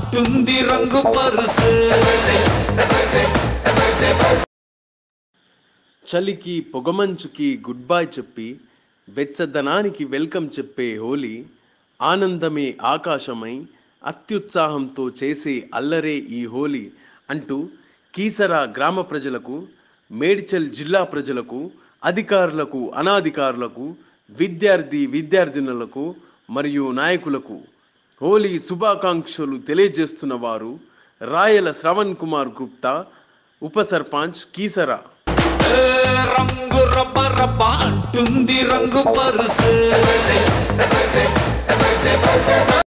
అంటుంది రంగు పరుసు చలికి పొగమంచుకి గుడ్ బై చెప్పి వెచ్చదనానికి వెల్కమ్ చెప్పే హోలీ ఆనందమే ఆకాశమై అత్యుత్సాహంతో చేసే అల్లరే ఈ హోలీ అంటూ కీసరా గ్రామ ప్రజలకు మేడ్చల్ జిల్లా ప్రజలకు అధికారులకు అనాధికారులకు విద్యార్థి విద్యార్థినులకు మరియు నాయకులకు హోలీ శుభాకాంక్షలు తెలియజేస్తున్న వారు రాయల శ్రవణ్ కుమార్ గుప్తా ఉప సర్పంచ్ కీసరా ఏ రంగు రబ్బ రబ్బ అంటుంది రంగు పరుసు